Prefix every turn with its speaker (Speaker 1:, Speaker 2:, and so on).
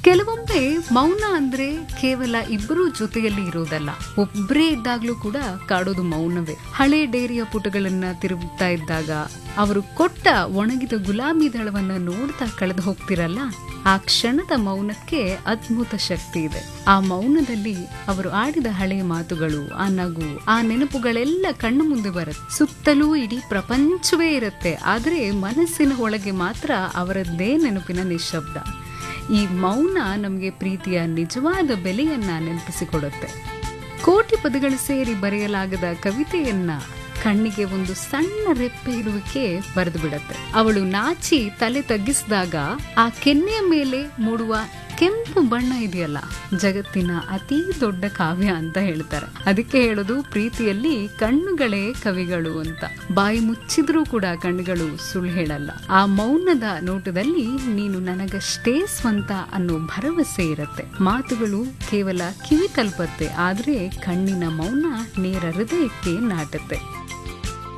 Speaker 1: ಕೆಲವೊಮ್ಮೆ ಮೌನ ಅಂದ್ರೆ ಕೇವಲ ಇಬ್ಬರು ಜೊತೆಯಲ್ಲಿ ಇರೋದಲ್ಲ ಒಬ್ಬರೇ ಇದ್ದಾಗ್ಲೂ ಕೂಡ ಕಾಡೋದು ಮೌನವೇ ಹಳೆ ಡೇರಿಯ ಪುಟಗಳನ್ನ ತಿರುಗುತ್ತಾ ಇದ್ದಾಗ ಅವರು ಕೊಟ್ಟ ಒಣಗಿದ ಗುಲಾಬಿ ದಳವನ್ನ ನೋಡ್ತಾ ಕಳೆದು ಹೋಗ್ತಿರಲ್ಲ ಆ ಕ್ಷಣದ ಮೌನಕ್ಕೆ ಅದ್ಭುತ ಶಕ್ತಿ ಇದೆ ಆ ಮೌನದಲ್ಲಿ ಅವರು ಆಡಿದ ಹಳೆಯ ಮಾತುಗಳು ಆ ನಗು ಆ ನೆನಪುಗಳೆಲ್ಲ ಕಣ್ಣು ಮುಂದೆ ಬರುತ್ತೆ ಸುತ್ತಲೂ ಇಡೀ ಪ್ರಪಂಚವೇ ಇರುತ್ತೆ ಆದ್ರೆ ಮನಸ್ಸಿನ ಒಳಗೆ ಮಾತ್ರ ಅವರದ್ದೇ ನೆನಪಿನ ನಿಶಬ್ದ ಈ ಮೌನ ನಮಗೆ ಪ್ರೀತಿಯ ನಿಜವಾದ ಬೆಲೆಯನ್ನ ನೆನಪಿಸಿಕೊಡುತ್ತೆ ಕೋಟಿ ಪದಗಳು ಸೇರಿ ಬರೆಯಲಾಗದ ಕವಿತೆಯನ್ನ ಕಣ್ಣಿಗೆ ಒಂದು ಸಣ್ಣ ರೆಪ್ಪೆ ಇರುವಿಕೆ ಬರೆದು ಬಿಡತ್ತೆ ಅವಳು ನಾಚಿ ತಲೆ ತಗ್ಗಿಸಿದಾಗ ಆ ಕೆನ್ನೆಯ ಮೇಲೆ ಮೂಡುವ ಕೆಂಪು ಬಣ್ಣ ಇದೆಯಲ್ಲ ಜಗತ್ತಿನ ಅತಿ ದೊಡ್ಡ ಕಾವ್ಯ ಅಂತ ಹೇಳ್ತಾರೆ ಅದಕ್ಕೆ ಹೇಳೋದು ಪ್ರೀತಿಯಲ್ಲಿ ಕಣ್ಣುಗಳೇ ಕವಿಗಳು ಅಂತ ಬಾಯಿ ಮುಚ್ಚಿದ್ರೂ ಕೂಡ ಕಣ್ಣುಗಳು ಸುಳ್ಳು ಹೇಳಲ್ಲ ಆ ಮೌನದ ನೋಟದಲ್ಲಿ ನೀನು ನನಗಷ್ಟೇ ಸ್ವಂತ ಅನ್ನೋ ಭರವಸೆ ಇರತ್ತೆ ಮಾತುಗಳು ಕೇವಲ ಕಿವಿ ತಲುಪತ್ತೆ ಆದ್ರೆ ಕಣ್ಣಿನ ಮೌನ ನೇರ ಹೃದಯಕ್ಕೆ ನಾಟುತ್ತೆ